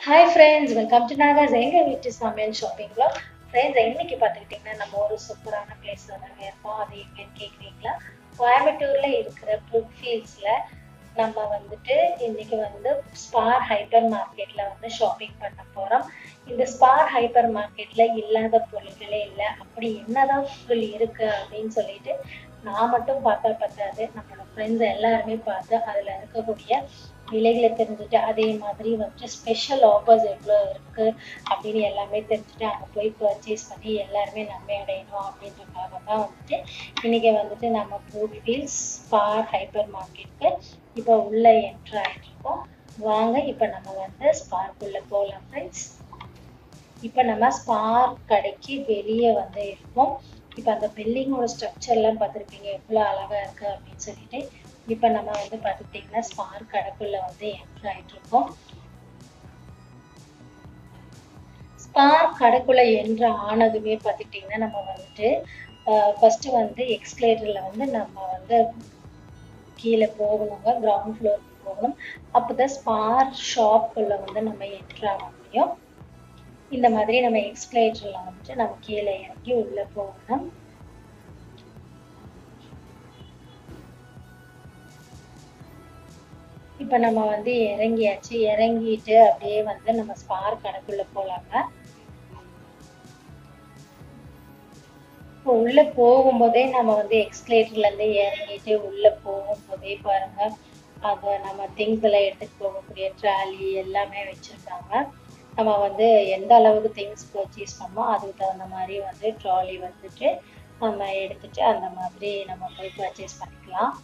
hi friends welcome to Naga's எங்கள் வீட்டு சமையல் ஷாப்பிங் vlog ஃப்ரெண்ட்ஸ் இன்னைக்கு பார்த்துக்கிட்டிங்கன்னா நம்ம ஒரு சூப்பரான பிளேஸில் தாங்க இருக்கோம் அது எங்கன்னு கேட்குறீங்களா கோயம்புத்தூரில் இருக்கிற புக் ஃபீல்ட்ஸில் நம்ம வந்துட்டு இன்னைக்கு வந்து ஸ்பார் ஹைப்பர் மார்க்கெட்டில் வந்து ஷாப்பிங் பண்ண போகிறோம் இந்த ஸ்பார் ஹைப்பர் மார்க்கெட்டில் இல்லாத பொருட்களே இல்லை அப்படி என்னதான் பொருள் இருக்கு அப்படின்னு சொல்லிட்டு நான் மட்டும் பார்த்தா பத்தாது நம்மளோட ஃப்ரெண்ட்ஸ் எல்லாருமே பார்த்து அதில் இருக்கக்கூடிய விலைகளை தெரிஞ்சுட்டு அதே மாதிரி வந்துட்டு ஸ்பெஷல் ஆஃபர்ஸ் எவ்வளோ இருக்கு அப்படின்னு எல்லாமே தெரிஞ்சுட்டு அங்கே போய் பர்ச்சேஸ் பண்ணி எல்லாருமே நன்மை அடையணும் அப்படின்றதுக்காக தான் வந்துட்டு இன்னைக்கு வந்துட்டு நம்ம பூட்வீல்ஸ் ஸ்பார் ஹைப்பர் மார்க்கெட்டுக்கு இப்போ உள்ள என்ட்ரு ஆகிட்டு இருக்கோம் வாங்க இப்போ நம்ம வந்து ஸ்பார்க்குள்ள போகலாம் ஃப்ரெண்ட்ஸ் இப்போ நம்ம ஸ்பார் கடைக்கு வெளியே வந்து இருக்கோம் இப்போ அந்த பில்டிங்கோட ஸ்ட்ரக்சர்லாம் பார்த்துருப்பீங்க எவ்வளோ அழகா இருக்கு அப்படின்னு சொல்லிட்டு இப்போ நம்ம வந்து பார்த்துக்கிட்டிங்கன்னா ஸ்பார் கடைக்குள்ள வந்து என்ட்ரு ஆகிட்டு இருக்கோம் ஸ்பார் கடைக்குள்ள என்ட்ரு ஆனதுமே பார்த்துக்கிட்டிங்கன்னா நம்ம வந்துட்டு ஃபர்ஸ்ட் வந்து எக்ஸ்கலேட்டர்ல வந்து நம்ம வந்து கீழே போகணுங்க கிரவுண்ட் ஃப்ளோருக்கு போகணும் அப்போதான் ஸ்பார் ஷாப்புக்குள்ள வந்து நம்ம என்ட்ரு ஆக முடியும் இந்த மாதிரி நம்ம எக்ஸ்கலேட்டர்ல வந்துட்டு நம்ம கீழே இறங்கி உள்ள போகணும் இப்போ நம்ம வந்து இறங்கியாச்சு இறங்கிட்டு அப்படியே வந்து நம்ம ஸ்பார் கணக்குள்ள போலாங்க இப்போ உள்ள போகும்போதே நம்ம வந்து எக்ஸ்கலேட்டர்ல இருந்து இறங்கிட்டு உள்ள போகும்போதே பாருங்க அங்க நம்ம திங்ஸ் எல்லாம் எடுத்துட்டு போகக்கூடிய ட்ராலி எல்லாமே வச்சிருக்காங்க நம்ம வந்து எந்த அளவுக்கு திங்ஸ் பர்ச்சேஸ் பண்ணோமோ அதுக்கு தகுந்த மாதிரி வந்து ட்ராலி வந்துட்டு நம்ம எடுத்துட்டு அந்த மாதிரி நம்ம போய் பர்ச்சேஸ் பண்ணிக்கலாம்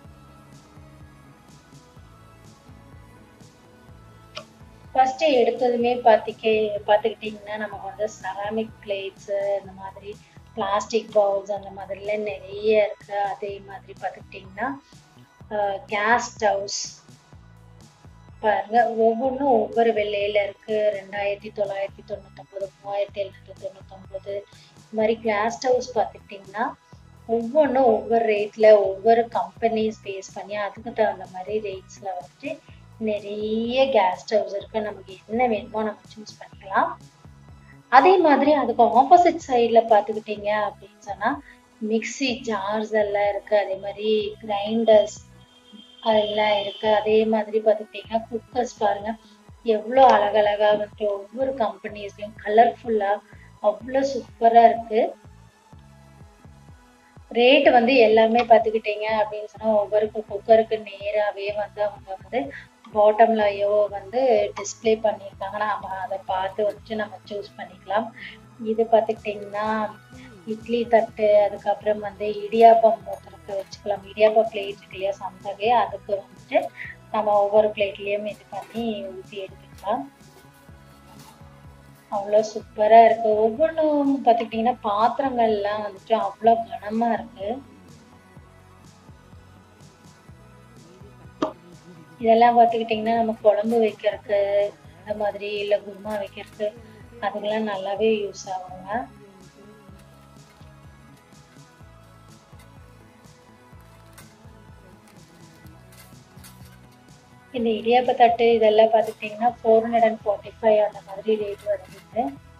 ஃபர்ஸ்ட் எடுத்ததுமே பார்த்திக்க பார்த்துக்கிட்டிங்கன்னா நமக்கு வந்து செராமிக் பிளேட்ஸ் இந்த மாதிரி பிளாஸ்டிக் பவுல்ஸ் அந்த மாதிரிலாம் நிறைய இருக்கு அதே மாதிரி பார்த்துக்கிட்டிங்கன்னா கேஸ் ஸ்டவ்ஸ் பாருங்க ஒவ்வொன்றும் ஒவ்வொரு வெள்ளையில இருக்கு ரெண்டாயிரத்தி தொள்ளாயிரத்தி தொண்ணூத்தொம்பது மூவாயிரத்தி எழுநூத்தி தொண்ணூத்தொம்பது இந்த மாதிரி கிளாஸ் ஸ்டவ்ஸ் பார்த்துக்கிட்டிங்கன்னா ஒவ்வொன்றும் ஒவ்வொரு ரேட்ல ஒவ்வொரு கம்பெனிஸ் பேஸ் பண்ணி அதுக்கு தகுந்த மாதிரி ரேட்ஸ்ல வந்துட்டு நிறைய கேஸ் ஸ்டவ்ஸ் இருக்கு நமக்கு என்ன வேணுமோ நம்ம சூஸ் பண்ணிக்கலாம் அதே மாதிரி அதுக்கு ஆப்போசிட் சைட்ல பார்த்துக்கிட்டீங்க அப்படின்னு சொன்னா மிக்சி ஜார்ஸ் எல்லாம் இருக்கு அதே மாதிரி கிரைண்டர்ஸ் அதெல்லாம் இருக்கு அதே மாதிரி பார்த்துக்கிட்டீங்கன்னா குக்கர்ஸ் பாருங்க எவ்வளோ அழகழகா வந்துட்டு ஒவ்வொரு கம்பெனிஸ்லயும் கலர்ஃபுல்லா அவ்வளோ சூப்பரா இருக்கு ரேட் வந்து எல்லாமே பார்த்துக்கிட்டீங்க அப்படின்னு சொன்னா ஒவ்வொரு குக்கருக்கு நேராவே வந்து அவங்க வந்து பாட்டம்லயோ வந்து டிஸ்பிளே பண்ணியிருக்காங்க நம்ம அதை பார்த்து வந்துட்டு நம்ம சூஸ் பண்ணிக்கலாம் இது பார்த்துக்கிட்டிங்கன்னா இட்லி தட்டு அதுக்கப்புறம் வந்து இடியாப்பம் ஊற்றுறதுக்கு வச்சுக்கலாம் இடியாப்பம் பிளேட் இருக்கு இல்லையா சம்பகை அதுக்கு வந்துட்டு நம்ம ஒவ்வொரு பிளேட்லேயும் இது பண்ணி ஊற்றி எடுத்துக்கலாம் அவ்வளோ சூப்பராக இருக்கு ஒவ்வொன்றும் பார்த்துக்கிட்டிங்கன்னா பாத்திரங்கள்லாம் வந்துட்டு அவ்வளோ கனமாக இருக்கு இதெல்லாம் பார்த்துக்கிட்டிங்கன்னா நம்ம குழம்பு வைக்கிறதுக்கு இந்த மாதிரி இல்லை குருமா வைக்கிறதுக்கு அதுக்கெல்லாம் நல்லாவே யூஸ் ஆகுங்க இந்த இடியாப்ப தட்டு இதெல்லாம் பார்த்துக்கிட்டிங்கன்னா four hundred and forty five அந்த மாதிரி ரேட் வருது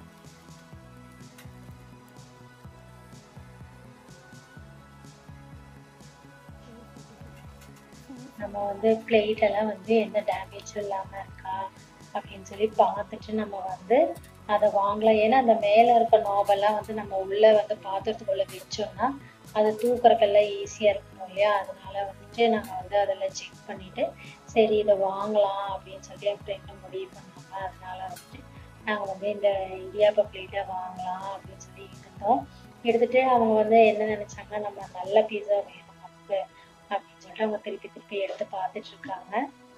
நம்ம வந்து பிளேட் எல்லாம் வந்து எந்த டேமேஜும் இல்லாமல் இருக்கா அப்படின்னு சொல்லி பார்த்துட்டு நம்ம வந்து அதை வாங்கலாம் ஏன்னா அந்த மேலே இருக்க நாபெல்லாம் வந்து நம்ம உள்ளே வந்து பாத்திரத்துக்குள்ளே வச்சோம்னா அது தூக்குறக்கெல்லாம் ஈஸியாக இருக்கணும் இல்லையா அதனால வந்துட்டு நாங்கள் வந்து அதெல்லாம் செக் பண்ணிட்டு சரி இதை வாங்கலாம் அப்படின்னு சொல்லி என் ஃப்ரெண்டு முடிவு பண்ணாங்க அதனால வந்துட்டு நாங்கள் வந்து இந்த இடியாப்ப பிளேட்டை வாங்கலாம் அப்படின்னு சொல்லி எடுத்தோம் எடுத்துட்டு அவங்க வந்து என்ன நினைச்சாங்க நம்ம நல்ல பீஸா வேணும் நமக்கு அப்படின்னு சொல்லிட்டு அவங்க திருப்பி திருப்பி எடுத்து பார்த்துட்டு இருக்காங்க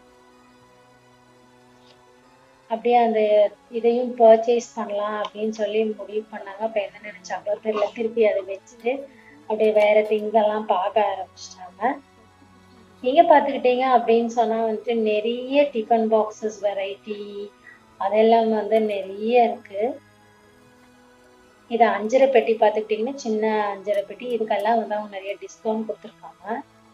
அப்படியே அந்த இதையும் பர்ச்சேஸ் பண்ணலாம் அப்படின்னு சொல்லி முடிவு பண்ணாங்க அப்போ என்ன நினைச்சாங்களோ தெரியல திருப்பி அதை வச்சுட்டு அப்படியே வேற திங்ஸ் எல்லாம் பார்க்க ஆரம்பிச்சிட்டாங்க நீங்க பார்த்துக்கிட்டீங்க அப்படின்னு சொன்னா வந்துட்டு நிறைய டிஃபன் பாக்ஸஸ் வெரைட்டி அதெல்லாம் வந்து நிறைய இருக்கு இது அஞ்சரை பெட்டி பார்த்துக்கிட்டிங்கன்னா சின்ன அஞ்சரை பெட்டி இதுக்கெல்லாம் வந்து அவங்க நிறைய டிஸ்கவுண்ட் கொடுத்துருக்காங்க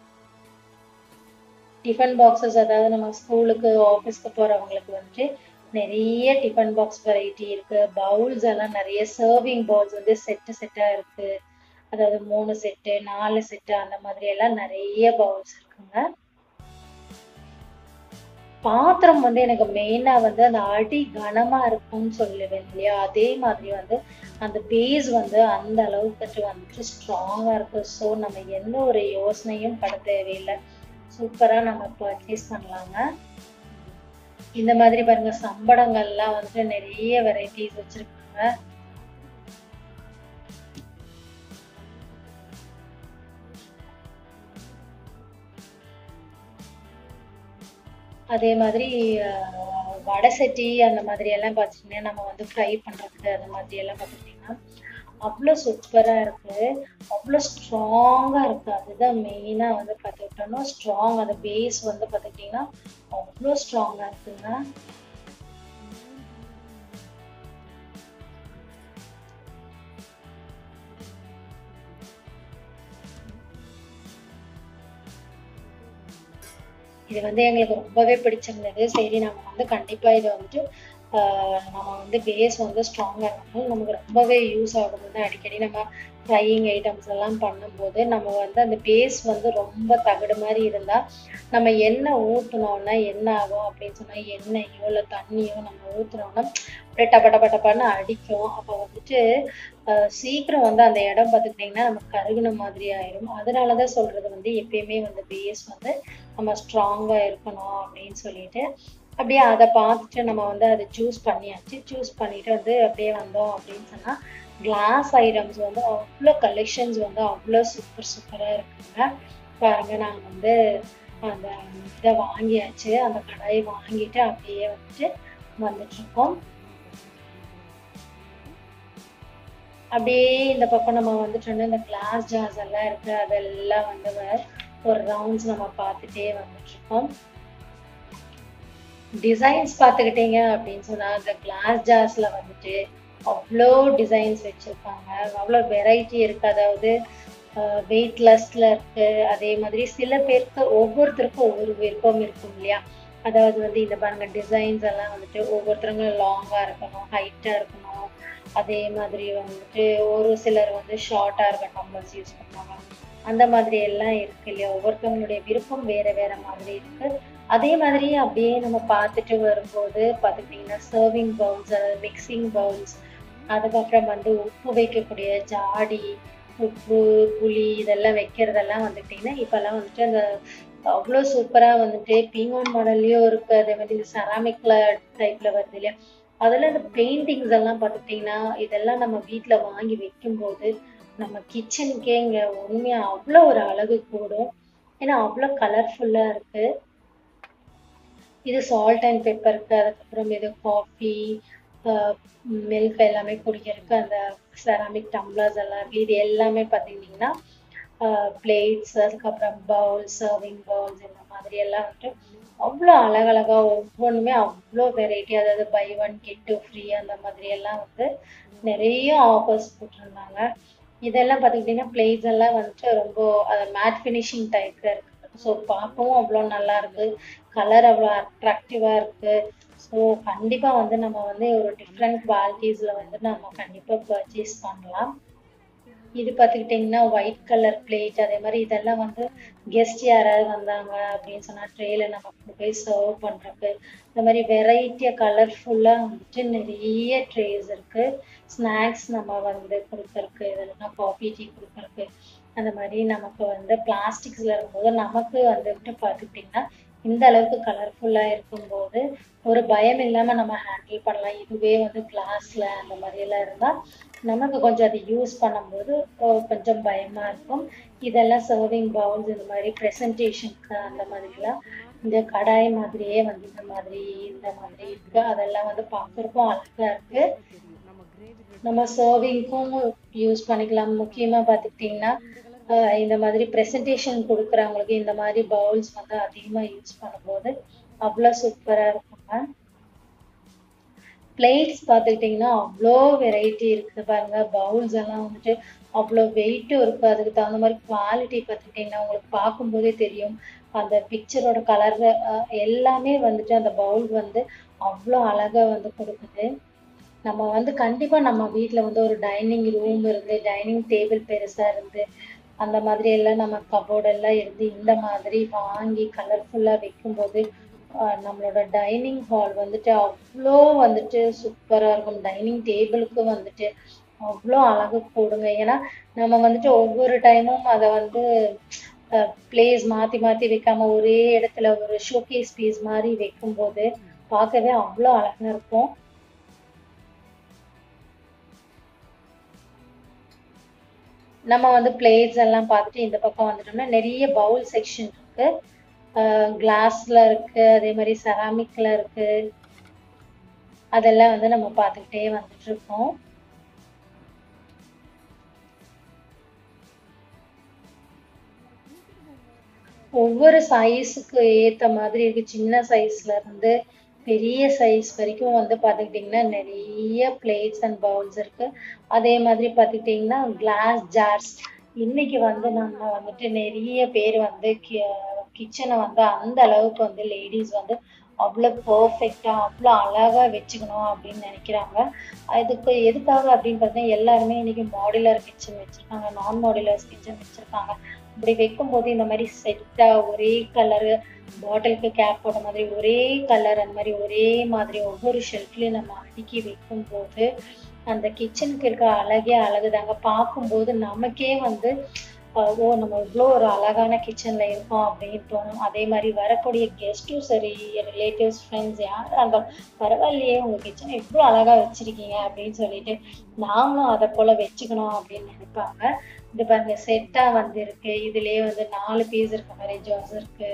டிஃபன் பாக்ஸஸ் அதாவது நம்ம ஸ்கூலுக்கு ஆஃபீஸ்க்கு போகிறவங்களுக்கு வந்துட்டு நிறைய டிஃபன் பாக்ஸ் வெரைட்டி இருக்கு பவுல்ஸ் எல்லாம் நிறைய சர்விங் பவுல்ஸ் வந்து செட்டு செட்டா இருக்கு அதாவது மூணு செட்டு நாலு செட்டு அந்த மாதிரி எல்லாம் நிறைய பவுல்ஸ் இருக்குங்க பாத்திரம் வந்து எனக்கு மெயினா வந்து அந்த அடி கனமா இருக்கும்னு சொல்லுவேன் இல்லையா அதே மாதிரி வந்து அந்த பேஸ் வந்து அந்த அளவுக்கு வந்துட்டு ஸ்ட்ராங்கா இருக்கு ஸோ நம்ம எந்த ஒரு யோசனையும் பட தேவையில்லை சூப்பரா நம்ம பர்ச்சேஸ் பண்ணலாங்க இந்த மாதிரி பாருங்க சம்படங்கள்லாம் வந்து நிறைய வெரைட்டிஸ் வச்சிருக்காங்க அதே மாதிரி அஹ், வடை சட்டி அந்த மாதிரி எல்லாம் பார்த்தீங்கன்னா நம்ம வந்து ஃப்ரை பண்றதுக்கு அந்த மாதிரி எல்லாம் பார்த்துக்கிட்டிங்கன்னா அவ்வளோ சூப்பரா இருக்கு அவ்வளோ ஸ்ட்ராங்கா இருக்கு அதுதான் மெயினா வந்து பார்த்துக்கிட்டோம்னா ஸ்ட்ராங் அந்த பேஸ் வந்து பார்த்துக்கிட்டிங்கன்னா அவ்வளோ ஸ்ட்ராங்கா இருக்குங்க இது வந்து எங்களுக்கு ரொம்பவே பிடிச்சிருந்தது சரி நம்ம வந்து கண்டிப்பா இதை வந்துட்டு ஆஹ் நம்ம வந்து பேஸ் வந்து ஸ்ட்ராங்கா இருக்கணும் நமக்கு ரொம்பவே யூஸ் ஆகும் வந்து அடிக்கடி நம்ம ஃப்ரையிங் ஐட்டம்ஸ் எல்லாம் பண்ணும்போது நம்ம வந்து அந்த பேஸ் வந்து ரொம்ப தகடு மாதிரி இருந்தா நம்ம எண்ணெய் ஊத்துனோம்னா என்ன ஆகும் அப்படின்னு சொன்னா எண்ணெயோ இல்லை தண்ணியோ நம்ம ஊத்துனோம்னா அப்படியே டப டப டபான்னு அடிக்கும் அப்போ வந்துட்டு ஆஹ் சீக்கிரம் வந்து அந்த இடம் பார்த்துக்கிட்டிங்கன்னா நமக்கு கருகுன மாதிரி ஆயிரும் அதனாலதான் சொல்றது வந்து எப்பயுமே வந்து பேஸ் வந்து நம்ம ஸ்ட்ராங்கா இருக்கணும் அப்படின்னு சொல்லிட்டு அப்படியே அதை பார்த்துட்டு நம்ம வந்து அதை சூஸ் பண்ணியாச்சு சூஸ் பண்ணிட்டு வந்து அப்படியே வந்தோம் அப்படின்னு சொன்னா கிளாஸ் ஐட்டம்ஸ் வந்து அவ்வளோ கலெக்ஷன்ஸ் வந்து அவ்வளோ சூப்பர் சூப்பரா இருக்குங்க பாருங்க நாங்க வந்து அந்த இதை வாங்கியாச்சு அந்த கடாயை வாங்கிட்டு அப்படியே வந்துட்டு வந்துட்டு இருக்கோம் அப்படியே இந்த பக்கம் நம்ம வந்துட்டு இந்த கிளாஸ் ஜார்ஸ் எல்லாம் இருக்கு அதெல்லாம் வந்து வ- ஒரு ரவுண்ட்ஸ் நம்ம பார்த்துட்டே வந்துட்டு இருக்கோம் டிசைன்ஸ் பார்த்துக்கிட்டீங்க அப்படின்னு சொன்னா அந்த கிளாஸ் ஜார்ஸ்ல வந்துட்டு அவ்வளோ டிசைன்ஸ் வச்சிருக்காங்க அவ்வளோ வெரைட்டி இருக்கு அதாவது வெயிட்லெஸ்ல இருக்கு அதே மாதிரி சில பேருக்கு ஒவ்வொருத்தருக்கும் ஒவ்வொரு விருப்பம் இருக்கும் இல்லையா அதாவது வந்து இந்த பாருங்க டிசைன்ஸ் எல்லாம் வந்துட்டு ஒவ்வொருத்தருங்க லாங்கா இருக்கணும் ஹைட்டா இருக்கணும் அதே மாதிரி வந்துட்டு ஒரு சிலர் வந்து ஷார்ட்டா இருக்க டம்பல்ஸ் யூஸ் பண்ணுவாங்க அந்த மாதிரி எல்லாம் இருக்கு இல்லையா ஒவ்வொருத்தவங்களுடைய விருப்பம் வேற வேற மாதிரி இருக்கு அதே மாதிரி அப்படியே நம்ம பார்த்துட்டு வரும்போது பார்த்துக்கிட்டிங்கன்னா சர்விங் பவுல்ஸ் அதாவது மிக்சிங் பவுல்ஸ் அதுக்கப்புறம் வந்து உப்பு வைக்கக்கூடிய ஜாடி உப்பு புளி இதெல்லாம் வைக்கிறதெல்லாம் வந்துக்கிட்டிங்கன்னா இப்போல்லாம் வந்துட்டு அந்த அவ்வளோ சூப்பராக வந்துட்டு பீங்கான் மாடல்லையும் இருக்கு அதே மாதிரி இந்த செராமிக்ல டைப்ல வருது இல்லையா அதில் இந்த பெயிண்டிங்ஸ் எல்லாம் பார்த்துக்கிட்டிங்கன்னா இதெல்லாம் நம்ம வீட்டில் வாங்கி வைக்கும்போது நம்ம கிச்சனுக்கே இங்கே உண்மையாக அவ்வளோ ஒரு அழகு கூடும் ஏன்னா அவ்வளோ கலர்ஃபுல்லாக இருக்கு இது சால்ட் அண்ட் பெப்பருக்கு அதுக்கப்புறம் இது காஃபி மில்க் எல்லாமே குடிக்கிறதுக்கு அந்த செராமிக் டம்ளர்ஸ் எல்லாம் இருக்கு இது எல்லாமே பார்த்தீங்கன்னா பிளேட்ஸ் அதுக்கப்புறம் பவுல் சர்விங் பவுல்ஸ் இந்த மாதிரி எல்லாம் வந்துட்டு அவ்வளோ அழகழகா ஒவ்வொன்றுமே அவ்வளோ வெரைட்டி அதாவது buy one get two free அந்த மாதிரி எல்லாம் வந்து நிறைய ஆஃபர்ஸ் போட்டிருந்தாங்க இதெல்லாம் பார்த்துக்கிட்டிங்கன்னா பிளேட்ஸ் எல்லாம் வந்துட்டு ரொம்ப மேட் ஃபினிஷிங் டைப்ல இருக்கு ஸோ பார்க்கவும் அவ்வளோ நல்லா இருக்கு கலர் அவ்வளோ அட்ராக்டிவாக இருக்கு ஸோ கண்டிப்பாக வந்து நம்ம வந்து ஒரு டிஃப்ரெண்ட் குவாலிட்டிஸில் வந்து நம்ம கண்டிப்பாக பர்ச்சேஸ் பண்ணலாம் இது பார்த்துக்கிட்டிங்கன்னா ஒயிட் கலர் பிளேட் அதே மாதிரி இதெல்லாம் வந்து கெஸ்ட் யாராவது வந்தாங்க அப்படின்னு சொன்னா ட்ரேல நம்ம கொண்டு போய் சர்வ் பண்றதுக்கு இந்த மாதிரி வெரைட்டியாக கலர்ஃபுல்லாக வந்துட்டு நிறைய ட்ரேஸ் இருக்கு ஸ்நாக்ஸ் நம்ம வந்து கொடுக்கறக்கு இதெல்லாம் காஃபி டீ கொடுக்கறக்கு அந்த மாதிரி நமக்கு வந்து பிளாஸ்டிக்ஸ்ல இருக்கும்போது நமக்கு வந்துட்டு பார்த்துக்கிட்டிங்கன்னா இந்த அளவுக்கு கலர்ஃபுல்லாக இருக்கும்போது ஒரு பயம் இல்லாம நம்ம ஹேண்டில் பண்ணலாம் இதுவே வந்து கிளாஸ்ல அந்த மாதிரி எல்லாம் இருந்தா நமக்கு கொஞ்சம் அதை யூஸ் பண்ணும்போது அஹ் கொஞ்சம் பயமா இருக்கும் இதெல்லாம் சர்விங் பவுல்ஸ் இந்த மாதிரி ப்ரெசன்டேஷனுக்கு அந்த மாதிரிலாம் இந்த கடாய் மாதிரியே வந்து இந்த மாதிரி இந்த மாதிரி இருக்கு அதெல்லாம் வந்து பார்க்கறதுக்கும் அழகா இருக்கு நம்ம சர்விங்க்கும் யூஸ் பண்ணிக்கலாம் முக்கியமா பார்த்துக்கிட்டிங்கன்னா ஆஹ் இந்த மாதிரி ப்ரெசன்டேஷன் கொடுக்குறவங்களுக்கு இந்த மாதிரி பவுல்ஸ் வந்து அதிகமா யூஸ் பண்ணும்போது அவ்வளோ சூப்பரா இருக்குங்க பிளேட்ஸ் பார்த்துக்கிட்டிங்கன்னா அவ்வளோ வெரைட்டி இருக்குது பாருங்க பவுல்ஸ் எல்லாம் வந்துட்டு அவ்வளோ வெயிட்டும் இருக்கு அதுக்கு தகுந்த மாதிரி குவாலிட்டி பார்த்துக்கிட்டிங்கன்னா உங்களுக்கு பார்க்கும்போதே தெரியும் அந்த பிக்சரோட கலர் எல்லாமே வந்துட்டு அந்த பவுல் வந்து அவ்வளோ அழகா வந்து கொடுக்குது நம்ம வந்து கண்டிப்பா நம்ம வீட்ல வந்து ஒரு டைனிங் ரூம் இருந்து டைனிங் டேபிள் பெருசா இருந்து அந்த மாதிரி எல்லாம் நம்ம கபோர்ட் எல்லாம் இருந்து இந்த மாதிரி வாங்கி கலர்ஃபுல்லா வைக்கும்போது ஆஹ் நம்மளோட டைனிங் ஹால் வந்துட்டு அவ்வளோ வந்துட்டு சூப்பரா இருக்கும் டைனிங் டேபிளுக்கு வந்துட்டு அவ்வளோ அழகு கூடுங்க ஏன்னா நம்ம வந்துட்டு ஒவ்வொரு டைமும் அதை வந்து பிளேஸ் மாத்தி மாத்தி வைக்காம ஒரே இடத்துல ஒரு ஷோகேஸ் பீஸ் மாதிரி வைக்கும்போது பார்க்கவே அவ்வளோ அழகா இருக்கும் நம்ம வந்து பிளேட்ஸ் எல்லாம் பார்த்துட்டு இந்த பக்கம் வந்துட்டோம்னா நிறைய பவுல் செக்ஷன் இருக்கு கிளாஸ்ல இருக்கு அதே மாதிரி செராமிக்ல இருக்கு அதெல்லாம் வந்து நம்ம பார்த்துக்கிட்டே வந்துட்டு இருக்கோம் ஒவ்வொரு சைஸுக்கு ஏத்த மாதிரி இருக்கு சின்ன சைஸ்ல இருந்து பெரிய சைஸ் வரைக்கும் வந்து பார்த்துக்கிட்டிங்கன்னா நிறைய பிளேட்ஸ் அண்ட் பவுல்ஸ் இருக்கு அதே மாதிரி பார்த்துக்கிட்டிங்கன்னா கிளாஸ் ஜார்ஸ் இன்னைக்கு வந்து நம்ம வந்துட்டு நிறைய பேர் வந்து கிச்சனை வந்து அந்த அளவுக்கு வந்து லேடிஸ் வந்து அவ்வளோ பர்ஃபெக்டா அவ்வளோ அழகா வச்சுக்கணும் அப்படின்னு நினைக்கிறாங்க அதுக்கு எதுக்காக அப்படின்னு பார்த்தீங்கன்னா எல்லாருமே இன்னைக்கு மாடுலர் கிச்சன் வச்சிருக்காங்க நான் மாடுலர் கிச்சன் வச்சிருக்காங்க இப்படி வைக்கும்போது இந்த மாதிரி செட்டா ஒரே கலரு பாட்டிலுக்கு கேப் போட்ட மாதிரி ஒரே கலர் அந்த மாதிரி ஒரே மாதிரி ஒவ்வொரு ஷெல்ஃப்லயும் நம்ம அடுக்கி வைக்கும்போது அந்த கிச்சனுக்கு இருக்க அழகே அழகுதாங்க பார்க்கும்போது நமக்கே வந்து ஆஹ் ஓ நம்ம இவ்வளோ ஒரு அழகான கிச்சன்ல இருக்கோம் அப்படின்னு தோணும் அதே மாதிரி வரக்கூடிய கெஸ்ட்டும் சரி ரிலேட்டிவ்ஸ் ஃப்ரெண்ட்ஸ் யாரா இருந்தாலும் பரவாயில்லையே உங்க கிச்சனை இவ்வளோ அழகா வச்சிருக்கீங்க அப்படின்னு சொல்லிட்டு நாமளும் அதை போல வச்சுக்கணும் அப்படின்னு நினைப்பாங்க இது பாருங்க செட்டா வந்து இருக்கு இதுலயே வந்து நாலு பீஸ் இருக்க மாதிரி ஜார்ஸ் இருக்கு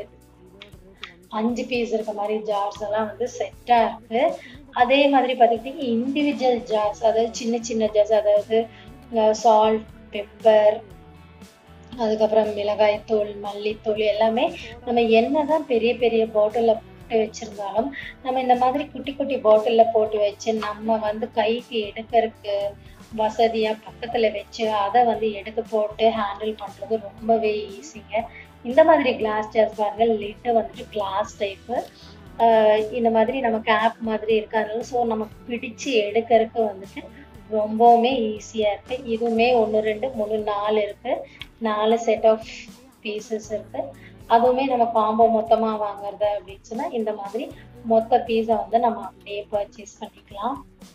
அஞ்சு பீஸ் இருக்க மாதிரி ஜார்ஸ் எல்லாம் வந்து செட்டா இருக்கு அதே மாதிரி பார்த்துக்கிட்டீங்க இண்டிவிஜுவல் ஜார்ஸ் அதாவது சின்ன சின்ன ஜார்ஸ் அதாவது சால்ட் பெப்பர் அதுக்கப்புறம் மிளகாய் தூள் மல்லித்தூள் எல்லாமே நம்ம என்னதான் பெரிய பெரிய பாட்டில்ல போட்டு வச்சிருந்தாலும் நம்ம இந்த மாதிரி குட்டி குட்டி பாட்டில்ல போட்டு வச்சு நம்ம வந்து கைக்கு எடுக்கறதுக்கு வசதியா பக்கத்துல வச்சு அதை வந்து எடுத்து போட்டு ஹேண்டில் பண்றது ரொம்பவே ஈஸிங்க இந்த மாதிரி கிளாஸ் ஜார்ஸ் பாருங்க லிட்டு வந்துட்டு கிளாஸ் டைப்பு இந்த மாதிரி நம்ம கேப் மாதிரி இருக்காது ஸோ நமக்கு பிடிச்சு எடுக்கறதுக்கு வந்துட்டு ரொம்பவுமே ஈஸியா இருக்கு இதுவுமே ஒன்று ரெண்டு மூணு நாலு இருக்கு நாலு செட் ஆஃப் பீசஸ் இருக்கு அதுவுமே நம்ம காம்போ மொத்தமா வாங்குறது அப்படின்னு சொன்னா இந்த மாதிரி மொத்த பீஸை வந்து நம்ம அப்படியே பர்ச்சேஸ் பண்ணிக்கலாம்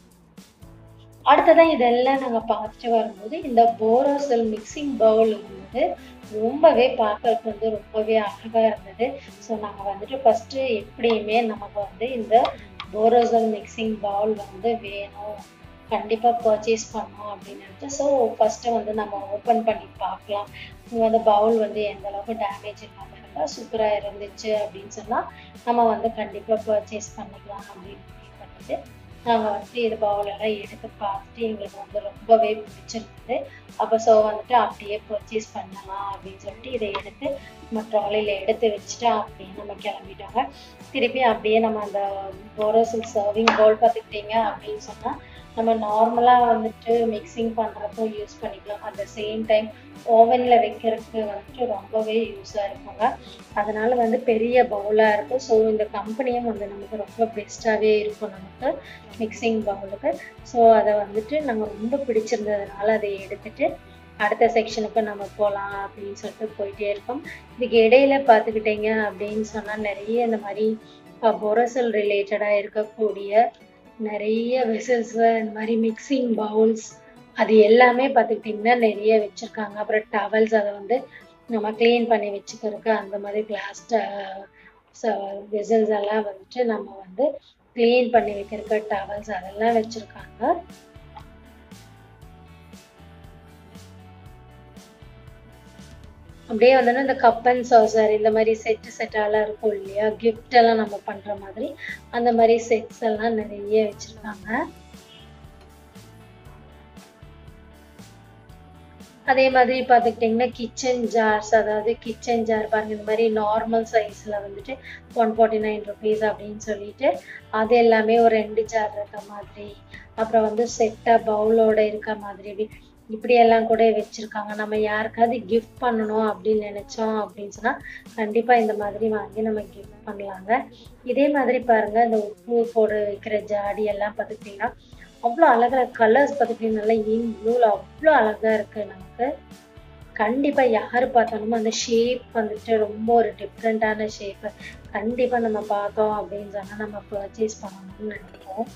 அடுத்ததான் இதெல்லாம் நாங்க பார்த்துட்டு வரும்போது இந்த போரோசல் மிக்சிங் பவுல் வந்து ரொம்பவே பார்க்கறதுக்கு வந்து ரொம்பவே அழகா இருந்தது ஸோ நாங்க வந்துட்டு ஃபர்ஸ்ட் எப்படியுமே நமக்கு வந்து இந்த போரோசல் மிக்சிங் பவுல் வந்து வேணும் கண்டிப்பா பர்ச்சேஸ் பண்ணோம் அப்படின்னு நினைச்சு ஸோ ஃபர்ஸ்ட் வந்து நம்ம ஓப்பன் பண்ணி பார்க்கலாம் அந்த பவுல் வந்து எந்த அளவுக்கு டேமேஜ் இல்லாம இருந்தா சூப்பரா இருந்துச்சு அப்படின்னு சொன்னா நம்ம வந்து கண்டிப்பா பர்ச்சேஸ் பண்ணிக்கலாம் அப்படின்னு முடிவு பண்ணிட்டு நாங்க வந்து இது பவுல் எல்லாம் எடுத்து பார்த்துட்டு எங்களுக்கு வந்து ரொம்பவே பிடிச்சிருந்தது அப்போ ஸோ வந்துட்டு அப்படியே பர்ச்சேஸ் பண்ணலாம் அப்படின்னு சொல்லிட்டு இதை எடுத்து நம்ம ட்ராலியில் எடுத்து வச்சுட்டு அப்படியே நம்ம கிளம்பிட்டோங்க திருப்பி அப்படியே நம்ம அந்த போரோசில் சர்விங் பவுல் பார்த்துக்கிட்டீங்க அப்படின்னு சொன்னா நம்ம நார்மலாக வந்துட்டு மிக்சிங் பண்ணுறப்போ யூஸ் பண்ணிக்கலாம் அட் த சேம் டைம் ஓவனில் வைக்கிறதுக்கு வந்துட்டு ரொம்பவே யூஸாக இருக்குங்க அதனால வந்து பெரிய பவுலாக இருக்கும் ஸோ இந்த கம்பெனியும் வந்து நமக்கு ரொம்ப பெஸ்ட்டாகவே இருக்கும் நமக்கு மிக்சிங் பவுலுக்கு ஸோ அதை வந்துட்டு நாங்கள் ரொம்ப பிடிச்சிருந்ததுனால அதை எடுத்துட்டு அடுத்த செக்ஷனுக்கு நம்ம போகலாம் அப்படின்னு சொல்லிட்டு போயிட்டே இருக்கோம் இதுக்கு இடையில பார்த்துக்கிட்டீங்க அப்படின்னு சொன்னால் நிறைய இந்த மாதிரி பொரசல் ரிலேட்டடாக இருக்கக்கூடிய நிறைய வெசல்ஸ் இந்த மாதிரி மிக்சிங் பவுல்ஸ் அது எல்லாமே பார்த்துக்கிட்டிங்கன்னா நிறைய வச்சுருக்காங்க அப்புறம் டவல்ஸ் அதை வந்து நம்ம க்ளீன் பண்ணி வச்சுக்கிறதுக்கு அந்த மாதிரி கிளாஸ் வெசல்ஸ் எல்லாம் வந்துட்டு நம்ம வந்து க்ளீன் பண்ணி வைக்கிறதுக்கு டவல்ஸ் அதெல்லாம் வச்சுருக்காங்க அப்படியே வந்து இந்த கப் அண்ட் சாசர் இந்த மாதிரி செட்டு செட்டாலாம் இருக்கும் இல்லையா கிஃப்ட் எல்லாம் நம்ம பண்ற மாதிரி அந்த மாதிரி செட்ஸ் எல்லாம் நிறைய வச்சிருக்காங்க அதே மாதிரி பார்த்துக்கிட்டிங்கன்னா கிச்சன் ஜார்ஸ் அதாவது கிச்சன் ஜார் பாருங்க இந்த மாதிரி நார்மல் சைஸில் வந்துட்டு ஒன் ஃபார்ட்டி நைன் ருபீஸ் அப்படின்னு சொல்லிட்டு அது எல்லாமே ஒரு ரெண்டு ஜார் இருக்க மாதிரி அப்புறம் வந்து செட்டாக பவுலோட இருக்க மாதிரி இப்படியெல்லாம் கூட வச்சிருக்காங்க நம்ம யாருக்காவது கிஃப்ட் பண்ணணும் அப்படின்னு நினைச்சோம் அப்படின்னு சொன்னா கண்டிப்பா இந்த மாதிரி வாங்கி நம்ம கிஃப்ட் பண்ணலாங்க இதே மாதிரி பாருங்க இந்த உப்பு போடு வைக்கிற ஜாடி எல்லாம் பார்த்துக்கிட்டிங்கன்னா அவ்வளோ அழகா கலர்ஸ் பார்த்துக்கிட்டிங்கன்னா நல்லா இன் ப்ளூவில் அவ்வளோ அழகா இருக்கு நமக்கு கண்டிப்பா யாரு பார்த்தாலும் அந்த ஷேப் வந்துட்டு ரொம்ப ஒரு டிஃப்ரெண்டான ஷேப் கண்டிப்பா நம்ம பார்த்தோம் அப்படின்னு சொன்னா நம்ம பர்ச்சேஸ் பண்ணணும்னு நினைப்போம்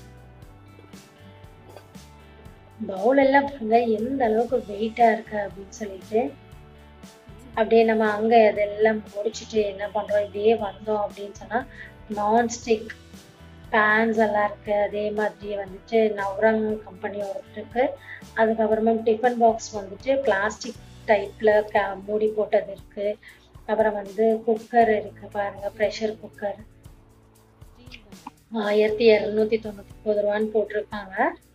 பவுல் எல்லாம் பாருங்க எந்த அளவுக்கு வெயிட்டா இருக்கு அப்படின்னு சொல்லிட்டு அப்படியே நம்ம அங்க இதெல்லாம் முடிச்சுட்டு என்ன பண்றோம் இப்படியே வந்தோம் அப்படின்னு சொன்னா நான்ஸ்டிக் பேன்ஸ் எல்லாம் இருக்கு அதே மாதிரி வந்துட்டு நவரங் கம்பெனி ஒன்று இருக்கு அதுக்கப்புறமா டிஃபன் பாக்ஸ் வந்துட்டு பிளாஸ்டிக் டைப்ல மூடி போட்டது இருக்கு அப்புறம் வந்து குக்கர் இருக்கு பாருங்க ப்ரெஷர் குக்கர் ஆயிரத்தி இரநூத்தி தொண்ணூத்தி ஒன்பது ரூபான்னு போட்டிருக்காங்க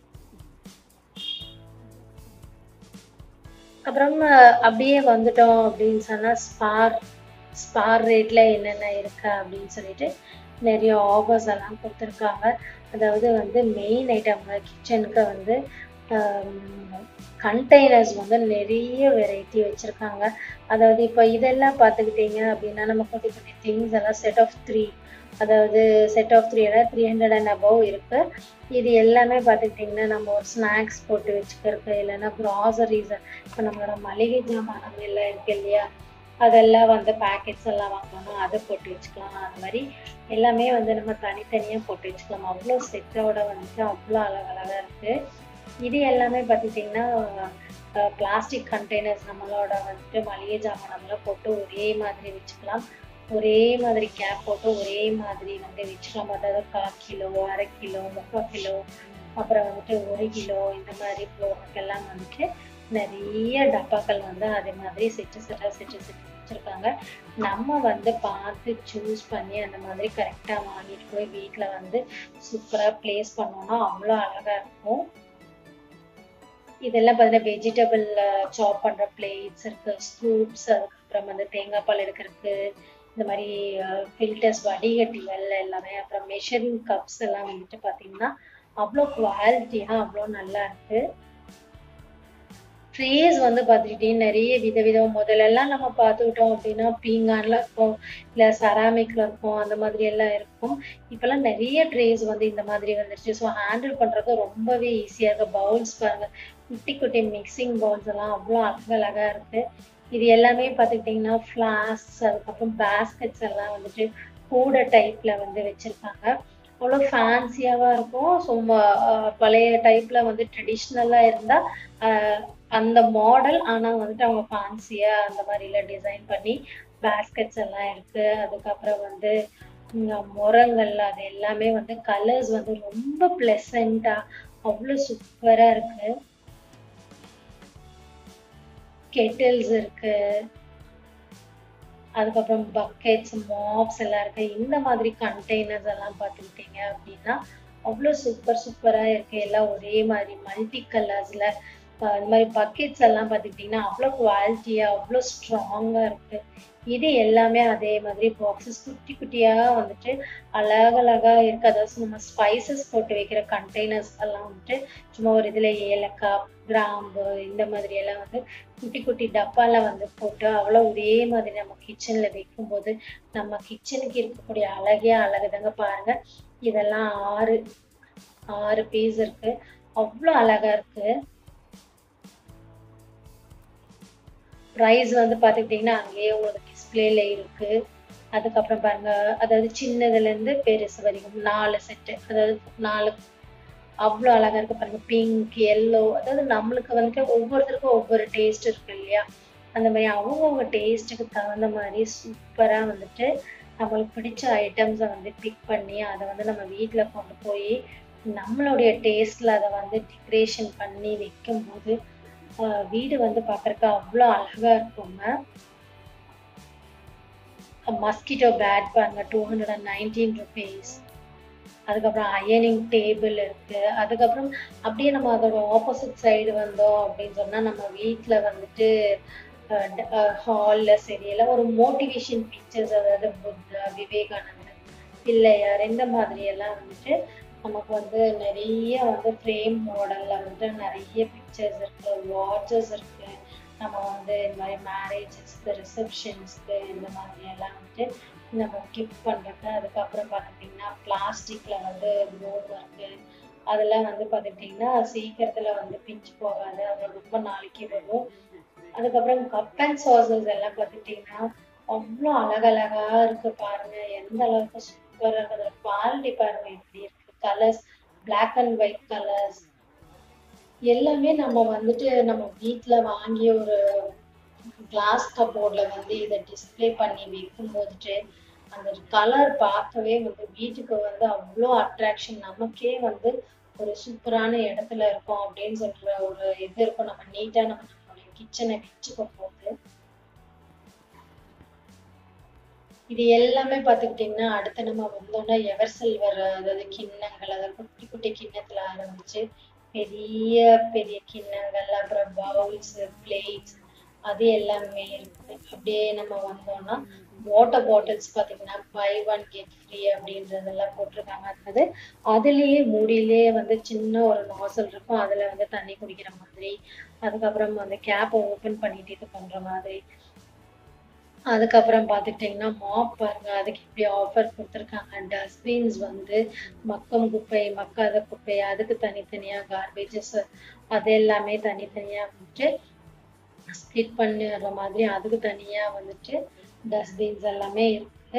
அப்புறம் அப்படியே வந்துட்டோம் அப்படின்னு சொன்னா ஸ்பார் ஸ்பார் ரேட்ல என்னென்ன இருக்கு அப்படின்னு சொல்லிட்டு நிறைய ஆஃபர்ஸ் எல்லாம் கொடுத்துருக்காங்க அதாவது வந்து மெயின் ஐட்டம் கிச்சனுக்கு வந்து கண்டெய்னர்ஸ் வந்து நிறைய வெரைட்டி வச்சிருக்காங்க அதாவது இப்போ இதெல்லாம் பார்த்துக்கிட்டீங்க அப்படின்னா நம்ம குட்டி குட்டி திங்ஸ் எல்லாம் செட் ஆஃப் த்ரீ அதாவது set of three three hundred and above இருக்கு இது எல்லாமே பார்த்துக்கிட்டிங்கன்னா நம்ம ஒரு ஸ்நாக்ஸ் போட்டு வச்சுக்கிறதுக்கு இல்லைன்னா க்ராசரிஸ் இப்போ நம்மளோட மளிகை ஜாமான் எல்லாம் இருக்கு இல்லையா அதெல்லாம் வந்து பேக்கெட்ஸ் எல்லாம் வாங்கணும் அதை போட்டு வச்சுக்கலாம் அந்த மாதிரி எல்லாமே வந்து நம்ம தனித்தனியாக போட்டு வச்சுக்கலாம் அவ்வளோ செட்டோட வந்துட்டு அவ்வளோ அழகழகாக இருக்கு இது எல்லாமே பார்த்துட்டிங்கன்னா பிளாஸ்டிக் கண்டெய்னர்ஸ் நம்மளோட வந்துட்டு மளிகை ஜாமான் நம்மளாம் போட்டு ஒரே மாதிரி வச்சுக்கலாம் ஒரே மாதிரி கேப் போட்டு ஒரே மாதிரி வந்து வச்சுக்கலாம் அதாவது கால் கிலோ அரை கிலோ முக்கால் கிலோ அப்புறம் வந்துட்டு ஒரு கிலோ இந்த மாதிரி ப்ளோக்கெல்லாம் வந்துட்டு நிறைய டப்பாக்கள் வந்து அதே மாதிரி செட்டு செட்டா செட்டு செட்டு வச்சிருக்காங்க நம்ம வந்து பார்த்து சூஸ் பண்ணி அந்த மாதிரி கரெக்டா வாங்கிட்டு போய் வீட்டில் வந்து சூப்பரா பிளேஸ் பண்ணோம்னா அவ்வளோ அழகா இருக்கும் இதெல்லாம் பார்த்தீங்கன்னா வெஜிடபிள் சாப் பண்ற பிளேட்ஸ் இருக்கு ஸ்கூப்ஸ் அதுக்கப்புறம் வந்து தேங்காய் பால் எடுக்கிறதுக்கு இந்த மாதிரி ஃபில்டர்ஸ் வடிகட்டிகள் எல்லாமே அப்புறம் மெஷரிங் கப்ஸ் எல்லாம் வந்துட்டு பார்த்தீங்கன்னா அவ்வளோ குவாலிட்டியாக அவ்வளோ நல்லா இருக்கு ட்ரேஸ் வந்து பார்த்துக்கிட்டீங்கன்னா நிறைய விதவிதம் முதல்லலாம் நம்ம பார்த்துக்கிட்டோம் அப்படின்னா பீங்கான்ல இருக்கும் இல்லை செராமிக்ல இருக்கும் அந்த மாதிரி எல்லாம் இருக்கும் இப்பெல்லாம் நிறைய ட்ரேஸ் வந்து இந்த மாதிரி வந்துருச்சு ஸோ ஹேண்டில் பண்றது ரொம்பவே ஈஸியா இருக்கு பவுல்ஸ் பாருங்க குட்டி குட்டி மிக்சிங் பவுல்ஸ் எல்லாம் அவ்வளோ அழகழகா இருக்கு இது எல்லாமே பார்த்துக்கிட்டிங்கன்னா ஃப்ளாஸ்க் அதுக்கப்புறம் பேஸ்கெட்ஸ் எல்லாம் வந்துட்டு கூட டைப்ல வந்து வச்சிருக்காங்க அவ்வளோ ஃபேன்சியாவா இருக்கும் ஸோ பழைய டைப்ல வந்து ட்ரெடிஷ்னலா இருந்தா அந்த மாடல் ஆனா வந்துட்டு அவங்க ஃபேன்சியா அந்த மாதிரில டிசைன் பண்ணி பேஸ்கெட்ஸ் எல்லாம் இருக்கு அதுக்கப்புறம் வந்து முரங்கள் அது எல்லாமே வந்து கலர்ஸ் வந்து ரொம்ப பிளசண்டா அவ்வளோ சூப்பரா இருக்கு கெட்டில்ஸ் இருக்கு அதுக்கப்புறம் பக்கெட்ஸ் மாப்ஸ் எல்லாம் இருக்கு இந்த மாதிரி கண்டெய்னர்ஸ் எல்லாம் பார்த்துக்கிட்டீங்க அப்படின்னா அவ்வளோ சூப்பர் சூப்பரா இருக்கு எல்லாம் ஒரே மாதிரி மல்டி கலர்ஸ்ல இந்த மாதிரி பக்கெட்ஸ் எல்லாம் பார்த்துக்கிட்டிங்கன்னா அவ்வளோ குவாலிட்டியா அவ்வளோ ஸ்ட்ராங்கா இருக்கு இது எல்லாமே அதே மாதிரி பாக்ஸஸ் குட்டி குட்டியா வந்துட்டு அழகழகா இருக்கு அதாவது நம்ம ஸ்பைசஸ் போட்டு வைக்கிற கண்டெய்னர்ஸ் எல்லாம் வந்துட்டு சும்மா ஒரு இதுல ஏலக்காய் கிராம்பு இந்த மாதிரி எல்லாம் வந்து குட்டி குட்டி டப்பால வந்து போட்டு அவ்வளோ ஒரே மாதிரி நம்ம கிச்சன்ல வைக்கும்போது நம்ம கிச்சனுக்கு இருக்கக்கூடிய அழகே அழகுதாங்க பாருங்க இதெல்லாம் ஆறு ஆறு பீஸ் இருக்கு அவ்வளோ அழகா இருக்கு ப்ரைஸ் வந்து பார்த்துக்கிட்டிங்கன்னா அங்கேயே உங்களுக்கு டிஸ்பிளேல இருக்கு அதுக்கப்புறம் பாருங்க அதாவது சின்னதுல இருந்து பெருசு வரைக்கும் நாலு செட்டு அதாவது நாலு அவ்வளோ அழகா இருக்கு பாருங்க பிங்க் எல்லோ அதாவது நம்மளுக்கு வந்துட்டு ஒவ்வொருத்தருக்கும் ஒவ்வொரு டேஸ்ட் இருக்கு இல்லையா அந்த மாதிரி அவங்கவுங்க டேஸ்ட்டுக்கு தகுந்த மாதிரி சூப்பரா வந்துட்டு நம்மளுக்கு பிடிச்ச ஐட்டம்ஸை வந்து பிக் பண்ணி அதை வந்து நம்ம வீட்டில் கொண்டு போய் நம்மளுடைய டேஸ்ட்ல அதை வந்து டெக்கரேஷன் பண்ணி வைக்கும்போது வீடு வந்து பார்க்கறக்கு அவ்வளோ அழகா இருக்குங்க மஸ்கிட்டோ பேட் பாருங்க two hundred and nineteen rupees அதுக்கப்புறம் அயனிங் டேபிள் இருக்கு அதுக்கப்புறம் அப்படியே நம்ம அதோட ஆப்போசிட் சைடு வந்தோம் அப்படின்னு சொன்னா நம்ம வீட்டில் வந்துட்டு ஹால்ல சரி எல்லாம் ஒரு மோட்டிவேஷன் பிக்சர்ஸ் அதாவது புத்தா விவேகானந்தர் பிள்ளையார் இந்த மாதிரி எல்லாம் வந்துட்டு நமக்கு வந்து நிறைய வந்து ஃப்ரேம் மாடல்ல வந்து நிறைய பிக்சர்ஸ் இருக்கு வாட்சஸ் இருக்கு நம்ம வந்து இந்த மாதிரி மேரேஜஸ்க்கு ரிசப்ஷன்ஸ்க்கு இந்த மாதிரி எல்லாம் வந்துட்டு நம்ம கிஃப்ட் பண்றது அதுக்கப்புறம் பார்த்துக்கிட்டிங்கன்னா பிளாஸ்டிக்ல வந்து போர்டு ஒர்க்கு அதெல்லாம் வந்து பார்த்துக்கிட்டிங்கன்னா சீக்கிரத்துல வந்து பிஞ்சு போகாது அது ரொம்ப நாளைக்கு வரும் அதுக்கப்புறம் கப் அண்ட் சாசஸ் எல்லாம் பார்த்துக்கிட்டிங்கன்னா அவ்வளோ அழகழகா இருக்கு பாருங்க எந்த அளவுக்கு சூப்பரா இருக்கு அதோட குவாலிட்டி பாருங்க எப்படி இருக்கு colours black and white colours எல்லாமே நம்ம வந்துட்டு நம்ம வீட்ல வாங்கி ஒரு கிளாஸ் கப்போர்ட்ல வந்து இதை டிஸ்ப்ளே பண்ணி வைக்கும் போதுட்டு அந்த கலர் பார்க்கவே வந்து வீட்டுக்கு வந்து அவ்வளோ அட்ராக்ஷன் நமக்கே வந்து ஒரு சூப்பரான இடத்துல இருக்கோம் அப்படின்னு சொல்ற ஒரு இது இருக்கும் நம்ம நீட்டா நம்ம நம்மளுடைய கிச்சனை வச்சுக்க போகுது இது எல்லாமே பார்த்துக்கிட்டிங்கன்னா அடுத்து நம்ம வந்தோம்னா எவர் சில்வர் அதாவது கிண்ணங்கள் அதாவது குட்டி குட்டி கிண்ணத்துல ஆரம்பிச்சு பெரிய பெரிய கிண்ணங்கள் அப்புறம் பவுல்ஸ் பிளேட்ஸ் அது எல்லாமே இருக்கு அப்படியே நம்ம வந்தோம்னா வாட்டர் பாட்டில்ஸ் பார்த்தீங்கன்னா பை ஒன் கெட் ஃப்ரீ அப்படின்றதெல்லாம் போட்டிருக்காங்க அதாவது அதுலேயே மூடியிலேயே வந்து சின்ன ஒரு நாசல் இருக்கும் அதில் வந்து தண்ணி குடிக்கிற மாதிரி அதுக்கப்புறம் அந்த கேப்பை ஓப்பன் பண்ணிட்டு இது பண்ணுற மாதிரி அதுக்கப்புறம் பார்த்துக்கிட்டிங்கன்னா மாப் பாருங்க அதுக்கு இப்படி ஆஃபர் கொடுத்துருக்காங்க டஸ்ட்பின்ஸ் வந்து மக்கும் குப்பை மக்காத குப்பை அதுக்கு தனித்தனியாக கார்பேஜஸ் அது எல்லாமே தனித்தனியாக வந்துட்டு ஸ்ப்ளிட் பண்ணுற மாதிரி அதுக்கு தனியாக வந்துட்டு டஸ்ட்பின்ஸ் எல்லாமே இருக்கு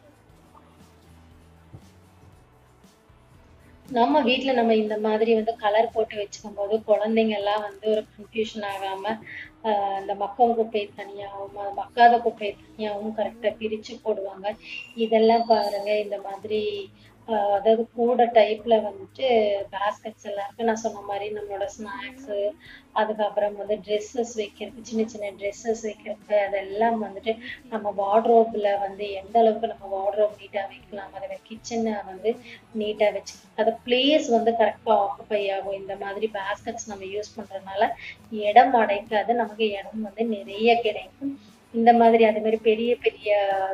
நம்ம வீட்ல நம்ம இந்த மாதிரி வந்து கலர் போட்டு வச்சுக்கும் போது குழந்தைங்க எல்லாம் வந்து ஒரு கன்ஃபியூஷன் ஆகாம ஆஹ் இந்த மக்கும் குப்பை தனியாகவும் ம- மக்காத குப்பை தனியாகவும் கரெக்டா பிரிச்சு போடுவாங்க இதெல்லாம் பாருங்க இந்த மாதிரி ஆஹ் அதாவது கூட டைப்ல வந்துட்டு பேஸ்கெட்ஸ் எல்லாம் இருக்கு நான் சொன்ன மாதிரி நம்மளோட ஸ்நாக்ஸ் அதுக்கப்புறம் வந்து ட்ரெஸ்ஸஸ் வைக்கிறதுக்கு சின்ன சின்ன ட்ரெஸ்ஸஸ் வைக்கிறதுக்கு அதெல்லாம் வந்துட்டு நம்ம வார்ட்ரோப்ல வந்து எந்த அளவுக்கு நம்ம வார்ட்ரோப் நீட்டா வைக்கலாம் அதே மாதிரி கிச்சனை வந்து நீட்டா வச்சுக்கலாம் அது பிளேஸ் வந்து கரெக்டா ஆக்குப்பை ஆகும் இந்த மாதிரி பேஸ்கெட்ஸ் நம்ம யூஸ் பண்றதுனால இடம் அடைக்காது நமக்கு இடம் வந்து நிறைய கிடைக்கும் இந்த மாதிரி அதே மாதிரி பெரிய பெரிய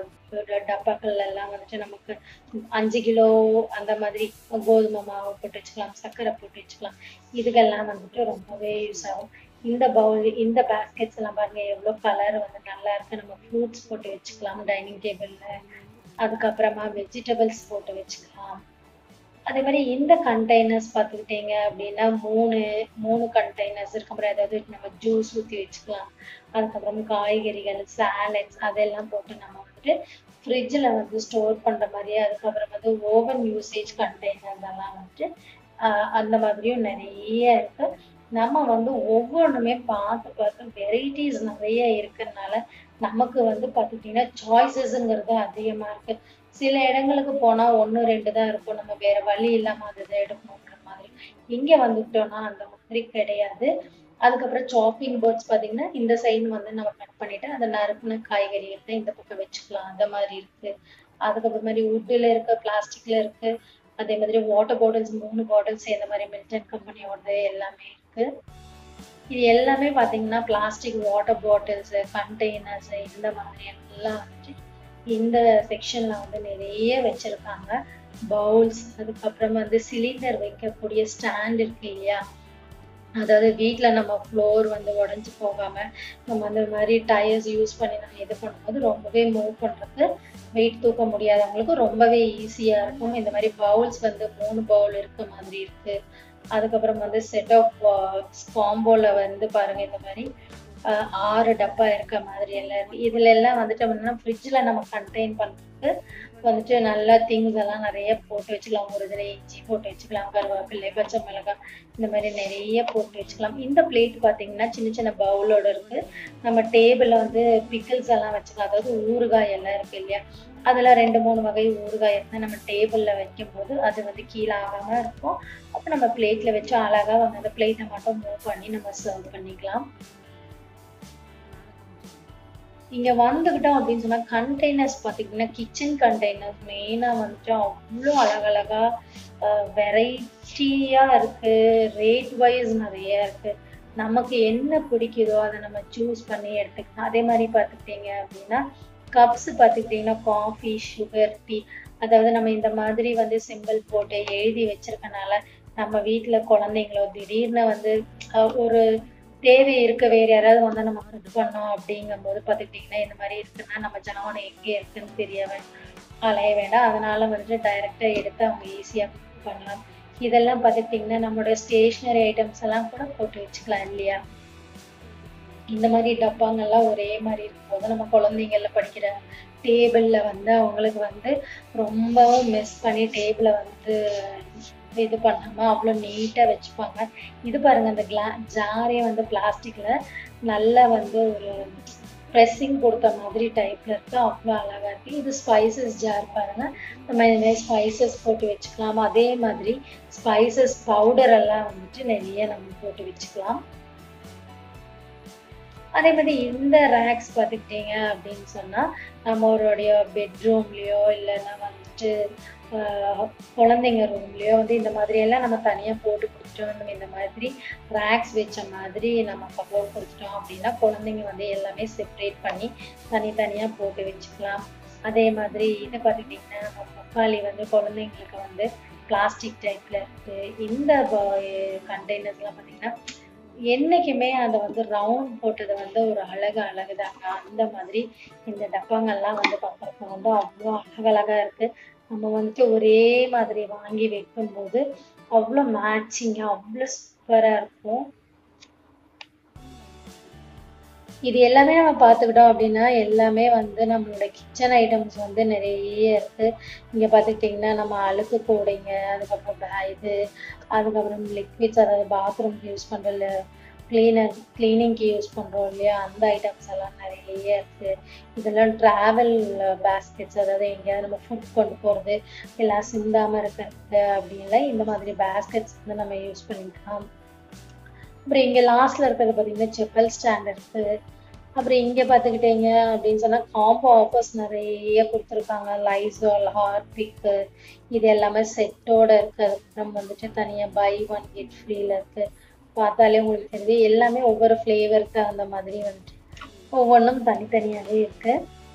ட- டப்பாக்கள் எல்லாம் வந்துட்டு நமக்கு அஞ்சு கிலோ அந்த மாதிரி கோதுமை மாவு போட்டு வச்சுக்கலாம் சர்க்கரை போட்டு வச்சுக்கலாம் இதுக்கெல்லாம் வந்துட்டு ரொம்பவே யூஸ் ஆகும் இந்த பவுல் இந்த பேஸ்கெட்ஸ் எல்லாம் பாருங்க எவ்வளவு கலர் வந்து நல்லா இருக்கு நம்ம ஃப்ரூட்ஸ் போட்டு வச்சுக்கலாம் டைனிங் டேபிள்ல அதுக்கப்புறமா வெஜிடபிள்ஸ் போட்டு வச்சுக்கலாம் அதே மாதிரி இந்த கண்டெய்னர்ஸ் பார்த்துக்கிட்டீங்க அப்படின்னா மூணு மூணு கண்டெய்னர்ஸ் இருக்கு அப்புறம் ஏதாவது நம்ம ஜூஸ் ஊற்றி வச்சுக்கலாம் அதுக்கப்புறம் காய்கறிகள் சாலட்ஸ் அதெல்லாம் போட்டு நம்ம வந்துட்டு ஃப்ரிட்ஜில் வந்து ஸ்டோர் பண்ணுற மாதிரி அதுக்கப்புறம் வந்து ஓவன் யூசேஜ் கண்டெய்னர்ஸ் எல்லாம் வந்துட்டு ஆஹ் அந்த மாதிரியும் நிறைய இருக்கு நம்ம வந்து ஒவ்வொன்றுமே பார்த்து பார்த்து வெரைட்டிஸ் நிறைய இருக்கிறதுனால நமக்கு வந்து பார்த்துக்கிட்டிங்கன்னா சாய்ஸஸ்ங்கிறது அதிகமாக இருக்கு சில இடங்களுக்கு போனா ஒண்ணு ரெண்டு தான் இருக்கும் நம்ம வேற வழி இல்லாம அதை எடுக்கணுன்ற மாதிரி இங்க வந்துட்டோம்னா அந்த மாதிரி கிடையாது அதுக்கப்புறம் சாப்பிங் போர்ட்ஸ் பாத்தீங்கன்னா இந்த சைடு வந்து நம்ம கட் பண்ணிட்டு அந்த நறுக்குன காய்கறி எடுத்து இந்த பக்கம் வச்சுக்கலாம் அந்த மாதிரி இருக்கு அதுக்கப்புறம் மாதிரி வுட்ல இருக்கு பிளாஸ்டிக்ல இருக்கு அதே மாதிரி வாட்டர் பாட்டில்ஸ் மூணு பாட்டில்ஸ் இந்த மாதிரி மில்டன் கம்பெனியோடது எல்லாமே இருக்கு இது எல்லாமே பாத்தீங்கன்னா பிளாஸ்டிக் வாட்டர் பாட்டில்ஸ் கண்டெய்னர்ஸ் இந்த மாதிரி எல்லாம் வந்துட்டு இந்த செக்ஷன்ல வந்து நிறைய வச்சிருக்காங்க பவுல்ஸ் அதுக்கப்புறம் வந்து சிலிண்டர் வைக்கக்கூடிய ஸ்டாண்ட் இருக்கு இல்லையா அதாவது வீட்ல நம்ம ஃப்ளோர் வந்து உடைஞ்சு போகாம நம்ம அந்த மாதிரி டயர்ஸ் யூஸ் பண்ணி நம்ம இது பண்ணும்போது ரொம்பவே மூவ் பண்றதுக்கு வெயிட் தூக்க முடியாதவங்களுக்கு ரொம்பவே ஈஸியா இருக்கும் இந்த மாதிரி பவுல்ஸ் வந்து மூணு பவுல் இருக்க மாதிரி இருக்கு அதுக்கப்புறம் வந்து செட் ஆஃப் காம்போல வந்து பாருங்க இந்த மாதிரி ஆஹ் ஆறு டப்பா இருக்க மாதிரி எல்லாம் இருக்கு இதுல எல்லாம் வந்துட்டு என்னன்னா ஃப்ரிட்ஜ்ல நம்ம கண்டெயின் பண்றதுக்கு வந்துட்டு நல்லா திங்ஸ் எல்லாம் நிறைய போட்டு வச்சுக்கலாம் ஒரு இதுல இஞ்சி போட்டு வச்சுக்கலாம் கருவேப்பிலை பச்சை மிளகாய் இந்த மாதிரி நிறைய போட்டு வச்சுக்கலாம் இந்த பிளேட் பாத்தீங்கன்னா சின்ன சின்ன பவுலோட இருக்கு நம்ம டேபிள்ல வந்து பிக்கிள்ஸ் எல்லாம் வச்சுக்கலாம் அதாவது ஊறுகாய் எல்லாம் இருக்கு இல்லையா அதுல ரெண்டு மூணு வகை ஊறுகாய் இருந்தா நம்ம டேபிள்ல வைக்கும் போது அது வந்து கீழே ஆகாம இருக்கும் அப்ப நம்ம பிளேட்ல வச்சு அழகா வந்து அந்த பிளேட்டை மட்டும் மூவ் பண்ணி நம்ம சர்வ் பண்ணிக்கலாம் இங்க வந்துகிட்டோம் அப்படின்னு சொன்னா கண்டெய்னர்ஸ் பாத்தீங்கன்னா கிச்சன் கண்டெய்னர்ஸ் மெயினா வந்துட்டு அவ்வளோ அழகழகா வெரைட்டியா இருக்கு ரேட் வைஸ் நிறைய இருக்கு நமக்கு என்ன பிடிக்குதோ அதை நம்ம சூஸ் பண்ணி எடுத்துக்கலாம் அதே மாதிரி பார்த்துக்கிட்டீங்க அப்படின்னா கப்ஸ் பார்த்துக்கிட்டிங்கன்னா காஃபி சுகர் டீ அதாவது நம்ம இந்த மாதிரி வந்து சிம்பிள் போட்டு எழுதி வச்சிருக்கனால நம்ம வீட்ல குழந்தைங்களோ திடீர்னு வந்து அஹ், ஒரு தேவை இருக்க வேற யாராவது வந்து நம்ம குக் பண்ணோம் அப்படிங்கும்போது பார்த்துக்கிட்டிங்கன்னா இந்த மாதிரி இருக்குன்னா நம்ம ஜாமான் எங்கே இருக்குன்னு தெரிய வே- அலைய வேண்டாம் அதனால வந்துட்டு டைரக்டா எடுத்து அவங்க ஈஸியா குக் பண்ணலாம் இதெல்லாம் பார்த்துக்கிட்டிங்கன்னா நம்மளோட ஸ்டேஷ்னரி ஐட்டம்ஸ் எல்லாம் கூட போட்டு வச்சுக்கலாம் இல்லையா இந்த மாதிரி டப்பாங்கெல்லாம் ஒரே மாதிரி இருக்கும்போது நம்ம குழந்தைங்கள படிக்கிற டேபிள்ல வந்து அவங்களுக்கு வந்து ரொம்பவும் மிஸ் பண்ணி டேபிளை வந்து இது பண்ணாம அவ்வளோ நீட்டா வச்சுப்பாங்க இது பாருங்க அந்த கிளா ஜாரே வந்து பிளாஸ்டிக்ல நல்லா வந்து ஒரு ப்ரெஸ்ஸிங் கொடுத்த மாதிரி டைப்ல இருக்கு அவ்வளோ அழகா இருக்கு இது ஸ்பைசஸ் ஜார் பாருங்க நம்ம இந்த மாதிரி ஸ்பைசஸ் போட்டு வச்சுக்கலாம் அதே மாதிரி ஸ்பைசஸ் பவுடர் எல்லாம் வந்துட்டு நிறைய நம்ம போட்டு வச்சுக்கலாம் அதே மாதிரி இந்த ரேக்ஸ் பார்த்துக்கிட்டீங்க அப்படின்னு சொன்னா நம்மளுடைய பெட்ரூம்லயோ இல்லைன்னா வந்துட்டு ஆஹ், குழந்தைங்க ரூம்லயோ வந்து இந்த மாதிரி எல்லாம் நம்ம தனியா போட்டு கொடுத்துட்டோம் நம்ம இந்த மாதிரி ரேக்ஸ் வச்ச மாதிரி நம்ம கபோர்ட் கொடுத்துட்டோம் அப்படின்னா குழந்தைங்க வந்து எல்லாமே செப்பரேட் பண்ணி தனித்தனியா போட்டு வச்சுக்கலாம் அதே மாதிரி இது பார்த்துக்கிட்டிங்கன்னா நம்ம தக்காளி வந்து குழந்தைங்களுக்கு வந்து பிளாஸ்டிக் டைப்ல இருக்கு இந்த கண்டெய்னர்ஸ்லாம் பார்த்தீங்கன்னா என்னைக்குமே அதை வந்து ரவுண்ட் போட்டது வந்து ஒரு அழகு அழகுதாங்க அந்த மாதிரி இந்த டப்பாங்கள்லாம் வந்து பார்க்கறதுக்கு வந்து அவ்வளோ அழகழகா இருக்கு நம்ம வந்துட்டு ஒரே மாதிரி வாங்கி வைக்கும்போது அவ்வளோ மேட்சிங்கா அவ்வளோ சூப்பரா இருக்கும் இது எல்லாமே நம்ம பார்த்துக்கிட்டோம் அப்படின்னா எல்லாமே வந்து நம்மளோட கிச்சன் ஐட்டம்ஸ் வந்து நிறைய இருக்கு இங்க பார்த்துக்கிட்டிங்கன்னா நம்ம அழுக்கு கூடைங்க அதுக்கப்புறம் பே- இது அதுக்கப்புறம் லிக்விட்ஸ் அதாவது பாத்ரூம்க்கு யூஸ் பண்ற கிளீனர் கிளீனிங்க்கு யூஸ் பண்றோம் இல்லையா அந்த ஐட்டம்ஸ் எல்லாம் நிறைய இருக்கு இதெல்லாம் டிராவல் பேஸ்கெட்ஸ் அதாவது எங்கேயாவது நம்ம ஃபுட் கொண்டு போறது எல்லாம் சிந்தாம இருக்கிறது அப்படின்லாம் இந்த மாதிரி பேஸ்கெட்ஸ் வந்து நம்ம யூஸ் பண்ணிக்கலாம் அப்புறம் இங்க லாஸ்ட்ல இருக்கிறது பாத்தீங்கன்னா செப்பல் ஸ்டாண்ட் இருக்கு அப்புறம் இங்க பாத்துக்கிட்டீங்க அப்படின்னு சொன்னா காம்போ ஆஃபர்ஸ் நிறைய கொடுத்துருக்காங்க லைசால் ஹார்பிக் இது எல்லாமே செட்டோட இருக்கு அதுக்கப்புறம் வந்துட்டு தனியா பை ஒன் கெட் ஃப்ரீல இருக்கு பார்த்தாலே உங்களுக்கு தெரியுது எல்லாமே ஒவ்வொரு ஃப்ளேவருக்கு அந்த மாதிரி வந்துட்டு ஒவ்வொன்றும் தனித்தனியாவே இருக்கு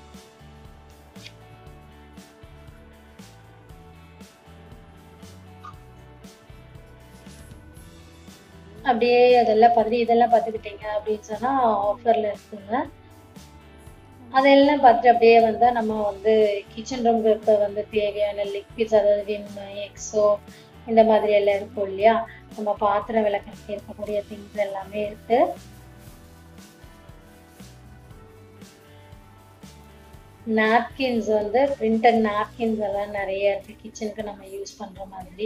அப்படியே அதெல்லாம் பார்த்துட்டு இதெல்லாம் பார்த்துக்கிட்டீங்க அப்படின்னு சொன்னா ஆஃபர்ல இருக்குங்க அதெல்லாம் பார்த்துட்டு அப்படியே வந்தா நம்ம வந்து கிச்சன் ரூம்க்கு இருக்க வந்து தேவையான லிக்விட்ஸ் அதாவது விம் எக்ஸோ இந்த மாதிரி எல்லாம் இருக்கும் இல்லையா நம்ம பாத்திரம் விளக்கறதுக்கு இருக்கக்கூடிய திங்ஸ் எல்லாமே இருக்கு நாப்கின்ஸ் வந்து பிரிண்டட் நாப்கின்ஸ் எல்லாம் நிறைய இருக்கு கிச்சனுக்கு நம்ம யூஸ் பண்ற மாதிரி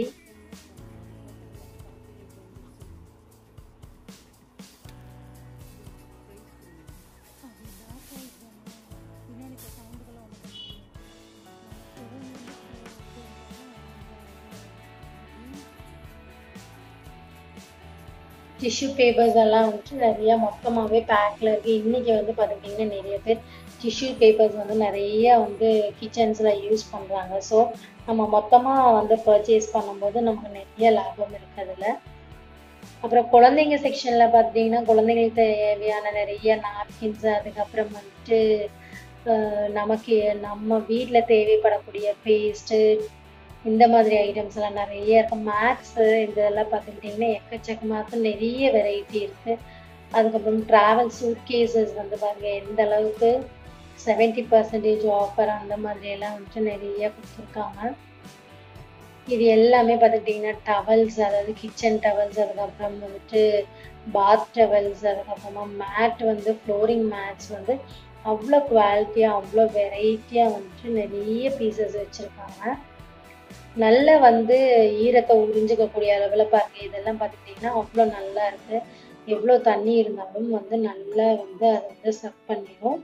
டிஷ்யூ பேப்பர்ஸ் எல்லாம் வந்துட்டு நிறைய மொத்தமாவே பேக்ல இருக்கு இன்னைக்கு வந்து பாத்துக்கிட்டீங்கன்னா நிறைய பேர் டிஷ்யூ பேப்பர்ஸ் வந்து நிறைய வந்து கிச்சன்ஸ்ல யூஸ் பண்றாங்க ஸோ நம்ம மொத்தமா வந்து பர்ச்சேஸ் பண்ணும்போது நமக்கு நிறைய லாபம் இருக்கு அதுல அப்புறம் குழந்தைங்க செக்ஷன்ல பாத்தீங்கன்னா குழந்தைங்களுக்கு தேவையான நிறைய நாப்கின்ஸ் அதுக்கப்புறம் வந்துட்டு அஹ், நமக்கு நம்ம வீட்ல தேவைப்படக்கூடிய பேஸ்ட் இந்த மாதிரி ஐட்டம்ஸ் எல்லாம் நிறைய இருக்கு மேக்ஸ் இதெல்லாம் பார்த்துக்கிட்டிங்கன்னா எக்கச்சக்கமாக நிறைய வெரைட்டி இருக்கு அதுக்கப்புறம் டிராவல் சூட் கேசஸ் வந்து பாருங்க எந்த அளவுக்கு செவன்டி பர்சன்டேஜ் ஆஃபர் அந்த மாதிரி எல்லாம் வந்துட்டு நிறைய கொடுத்துருக்காங்க இது எல்லாமே பார்த்துக்கிட்டிங்கன்னா டவல்ஸ் அதாவது கிச்சன் டவல்ஸ் அதுக்கப்புறம் வந்துட்டு பாத் டவல்ஸ் அதுக்கப்புறமா மேட் வந்து ஃப்ளோரிங் மேட்ஸ் வந்து அவ்வளோ குவாலிட்டியாக அவ்வளோ வெரைட்டியாக வந்துட்டு நிறைய பீசஸ் வச்சுருக்காங்க நல்ல வந்து ஈரத்தை உறிஞ்சிக்கக்கூடிய அளவில் பாருங்க இதெல்லாம் பார்த்துக்கிட்டிங்கன்னா அவ்வளோ நல்லா இருக்கு எவ்வளோ தண்ணி இருந்தாலும் வந்து நல்லா வந்து அதை வந்து சக் பண்ணிடும்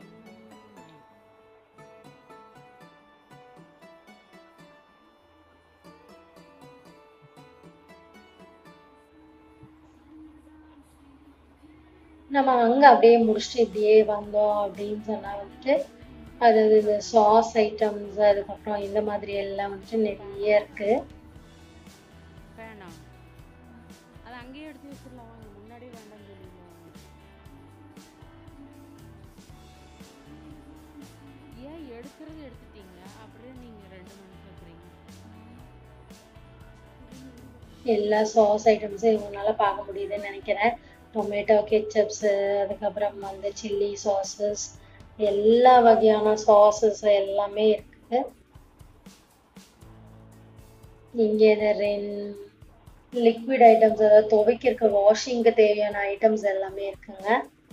நம்ம அங்க அப்படியே முடிச்சுட்டு இப்படியே வந்தோம் அப்படின்னு சொன்னா வந்துட்டு அது இந்த சாஸ் ஐட்டம்ஸ் அதுக்கப்புறம் இந்த மாதிரி எல்லாம் வந்துட்டு நிறைய இருக்கு வேணாம் அது அங்கேயே எடுத்து வச்சிடலாம் வாங்க முன்னாடியே வேண்டாம்னு சொல்லிடலாம் ஏன் எடுக்கிறது எடுத்துட்டீங்க அப்படியே நீங்க ரெண்டு மணி கேக்குறீங்க எல்லா சாஸ் ஐட்டம்ஸும் இவங்களால பார்க்க முடியுதுன்னு நினைக்கிறேன் டொமேட்டோ கெச்சப்ஸு அதுக்கப்புறம் வந்து சில்லி சாஸஸ் எல்லா வகையான சாஸஸ் எல்லாமே இருக்குது இங்கே இது ரென் லிக்விட் ஐட்டம்ஸ் அதாவது துவைக்கிறதுக்கு வாஷிங்க்கு தேவையான ஐட்டம்ஸ் எல்லாமே இருக்குங்க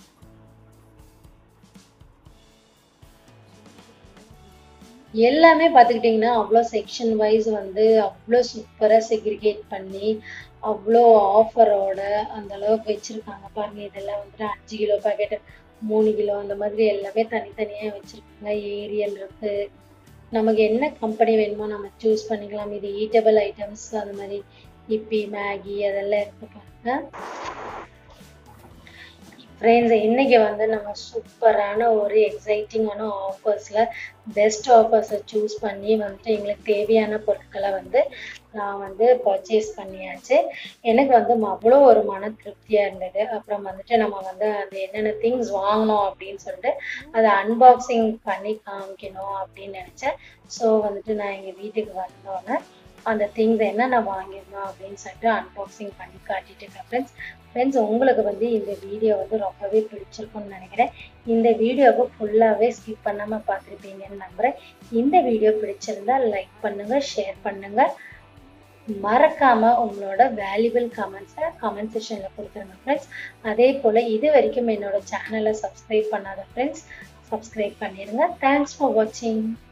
எல்லாமே பார்த்துக்கிட்டிங்கன்னா அவ்வளோ செக்ஷன் வைஸ் வந்து அவ்வளோ சூப்பராக செக்ரிகேட் பண்ணி அவ்வளோ ஆஃபரோட அந்த அளவுக்கு வச்சுருக்காங்க பாருங்க இதெல்லாம் வந்துட்டு அஞ்சு கிலோ பாக்கெட்டு மூணு கிலோ அந்த மாதிரி எல்லாமே தனித்தனியாக வச்சுருக்காங்க ஏரியல் இருக்கு நமக்கு என்ன கம்பெனி வேணுமோ நம்ம சூஸ் பண்ணிக்கலாம் இது ஈட்டபிள் ஐட்டம்ஸ் அந்த மாதிரி இப்பி மேகி அதெல்லாம் இருக்கு பாருங்க ஃப்ரெண்ட்ஸ் இன்னைக்கு வந்து நம்ம சூப்பரான ஒரு எக்ஸைட்டிங்கான ஆஃபர்ஸில் பெஸ்ட் ஆஃபர்ஸை சூஸ் பண்ணி வந்துட்டு எங்களுக்கு தேவையான பொருட்களை வந்து நான் வந்து பர்ச்சேஸ் பண்ணியாச்சு எனக்கு வந்து அவ்வளோ ஒரு மன திருப்தியாக இருந்தது அப்புறம் வந்துட்டு நம்ம வந்து அந்த என்னென்ன திங்ஸ் வாங்கினோம் அப்படின்னு சொல்லிட்டு அதை அன்பாக்சிங் பண்ணி காமிக்கணும் அப்படின்னு நினச்சேன் ஸோ வந்துட்டு நான் எங்கள் வீட்டுக்கு வந்தோன்னே அந்த திங்ஸ் என்னென்ன வாங்கியிருந்தோம் அப்படின்னு சொல்லிட்டு அன்பாக்சிங் பண்ணி காட்டிட்டு இருக்கேன் ஃப்ரெண்ட்ஸ் ஃப்ரெண்ட்ஸ் உங்களுக்கு வந்து இந்த வீடியோ வந்து ரொம்பவே பிடிச்சிருக்கும்னு நினைக்கிறேன் இந்த வீடியோவை ஃபுல்லாகவே ஸ்கிப் பண்ணாமல் பார்த்துருப்பீங்கன்னு நம்புகிறேன் இந்த வீடியோ பிடிச்சிருந்தா லைக் பண்ணுங்கள் ஷேர் பண்ணுங்கள் மறக்காம உங்களோட வேல்யூபிள் கமெண்ட்ஸை கமெண்ட் செக்ஷனில் கொடுத்துருங்க ஃப்ரெண்ட்ஸ் அதே போல் இது வரைக்கும் என்னோட சேனலை சப்ஸ்கிரைப் பண்ணாத ஃப்ரெண்ட்ஸ் சப்ஸ்கிரைப் பண்ணிடுங்க தேங்க்ஸ் ஃபார் வாட்சிங்